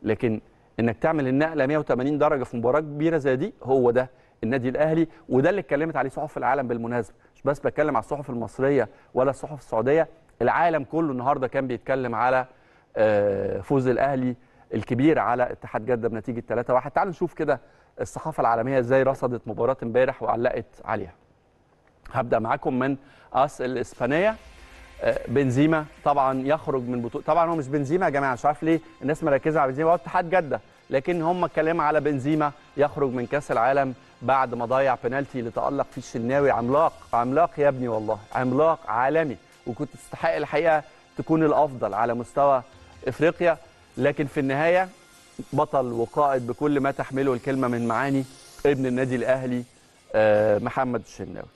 لكن انك تعمل النقله 180 درجه في مباراه كبيره زي دي هو ده النادي الاهلي وده اللي اتكلمت عليه صحف العالم بالمناسبه مش بس بتكلم على الصحف المصريه ولا الصحف السعوديه العالم كله النهارده كان بيتكلم على آه، فوز الاهلي الكبير على اتحاد جده بنتيجه 3-1 تعالوا نشوف كده الصحافه العالميه ازاي رصدت مباراه امبارح وعلقت عليها هبدا معاكم من اس الاسبانيه آه، بنزيما طبعا يخرج من بطوله طبعا هو مش بنزيما يا جماعه مش عارف ليه الناس مركزه على بنزيما هو اتحاد جده لكن هم اتكلموا على بنزيما يخرج من كاس العالم بعد ما ضيع بنالتي اللي تالق فيه الشناوي عملاق عملاق يا ابني والله عملاق عالمي وكنت تستحق الحقيقه تكون الافضل على مستوى افريقيا لكن في النهايه بطل وقائد بكل ما تحمله الكلمه من معاني ابن النادي الاهلي آه، محمد الشناوي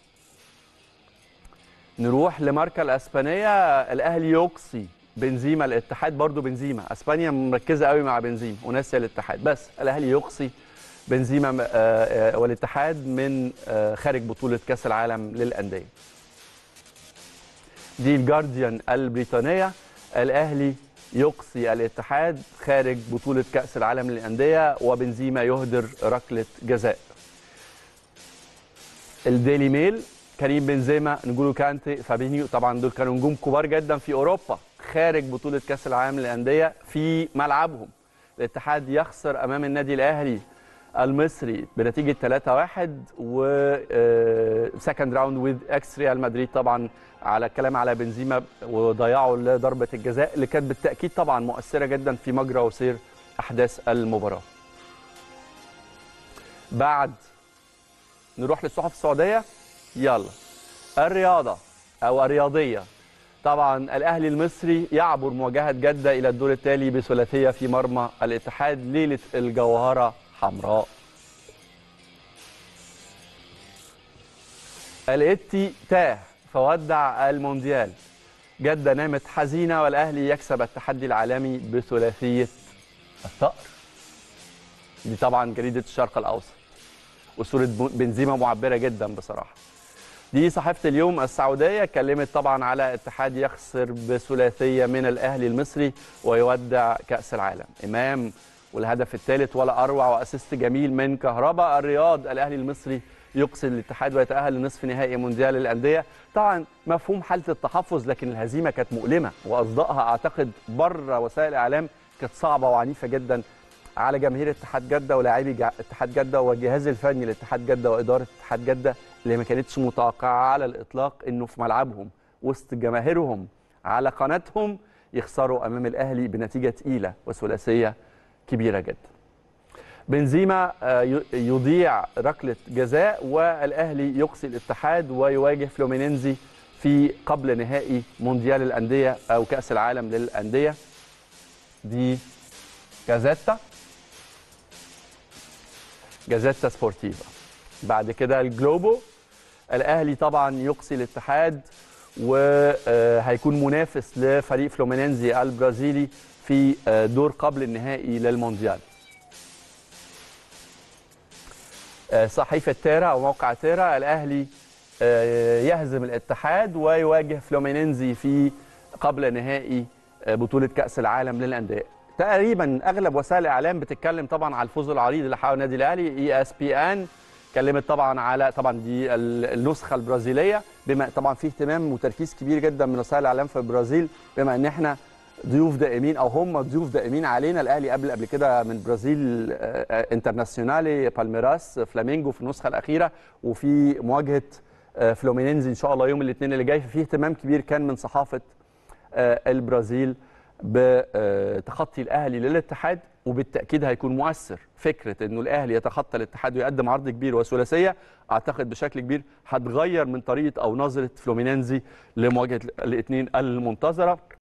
نروح لماركا الاسبانيه الاهلي يقصي بنزيما الاتحاد برضو بنزيما اسبانيا مركزه قوي مع بنزيما وناسيه الاتحاد بس الاهلي يقصي بنزيما آه، آه، والاتحاد من آه، خارج بطوله كاس العالم للانديه دي الجارديان البريطانيه الاهلي يقصي الاتحاد خارج بطوله كاس العالم للانديه وبنزيما يهدر ركله جزاء الديلي ميل كريم بنزيما نجولو كانتي فابينيو طبعا دول كانوا نجوم كبار جدا في اوروبا خارج بطوله كاس العالم للانديه في ملعبهم الاتحاد يخسر امام النادي الاهلي المصري بنتيجه 3-1 و سكند راوند وذ اكس ريال مدريد طبعا على الكلام على بنزيما وضياعه لضربه الجزاء اللي كانت بالتاكيد طبعا مؤثره جدا في مجرى وسير احداث المباراه. بعد نروح للصحف السعوديه يلا الرياضه او الرياضيه طبعا الاهلي المصري يعبر مواجهه جده الى الدور التالي بثلاثيه في مرمى الاتحاد ليله الجوهره حمراء الاتي تاه فودع المونديال جدة نامت حزينة والأهلي يكسب التحدي العالمي بثلاثية الثأر دي طبعا جريدة الشرق الأوسط وصورة بنزيما معبرة جدا بصراحة دي صحيفة اليوم السعودية اتكلمت طبعا على اتحاد يخسر بثلاثية من الأهلي المصري ويودع كأس العالم إمام والهدف الثالث ولا أروع وأسيست جميل من كهرباء الرياض الأهلي المصري يقصي الاتحاد ويتأهل لنصف نهائي مونديال الأندية طبعا مفهوم حالة التحفظ لكن الهزيمة كانت مؤلمة وأصدائها أعتقد بره وسائل الإعلام كانت صعبة وعنيفة جدا على جماهير اتحاد جدة ولاعبي جا- اتحاد جدة والجهاز الفني لاتحاد جدة وإدارة اتحاد جدة اللي ما كانتش متوقعة على الإطلاق إنه في ملعبهم وسط جماهيرهم على قناتهم يخسروا أمام الأهلي بنتيجة تقيلة وثلاثية كبيرة جدا بنزيما آه، ي- يضيع ركلة جزاء والأهلي يقصي الاتحاد ويواجه فلومينينزي في قبل نهائي مونديال الأندية أو كأس العالم للأندية دي جازيتا جازيتا سبورتيفا بعد كده الجلوبو الأهلي طبعا يقصي الاتحاد وهيكون منافس لفريق فلومينينزي البرازيلي في آه، دور قبل النهائي للمونديال آه، صحيفة تيرا أو موقع تيرا الأهلي آه، يهزم الاتحاد ويواجه فلومينينزي في قبل نهائي آه، بطولة كأس العالم للأندية تقريبا أغلب وسائل الإعلام بتتكلم طبعا على الفوز العريض اللي حققه النادي الأهلي اي اس بي ان اتكلمت طبعا على طبعا دي ال- النسخة البرازيلية بما طبعا في اهتمام وتركيز كبير جدا من وسائل الإعلام في البرازيل بما إن احنا ضيوف دائمين او هم ضيوف دائمين علينا الاهلي قبل قبل كده من برازيل آه، آه، انترناسيونالي بالميراس فلامينجو في النسخه الاخيره وفي مواجهه آه، فلومينينزي ان شاء الله يوم الاثنين اللي جاي ففي اهتمام كبير كان من صحافه آه، البرازيل بتخطي الاهلي للاتحاد وبالتاكيد هيكون مؤثر فكره انه الاهلي يتخطى الاتحاد ويقدم عرض كبير وثلاثيه اعتقد بشكل كبير هتغير من طريقه او نظره فلومينينزي لمواجهه الاثنين المنتظره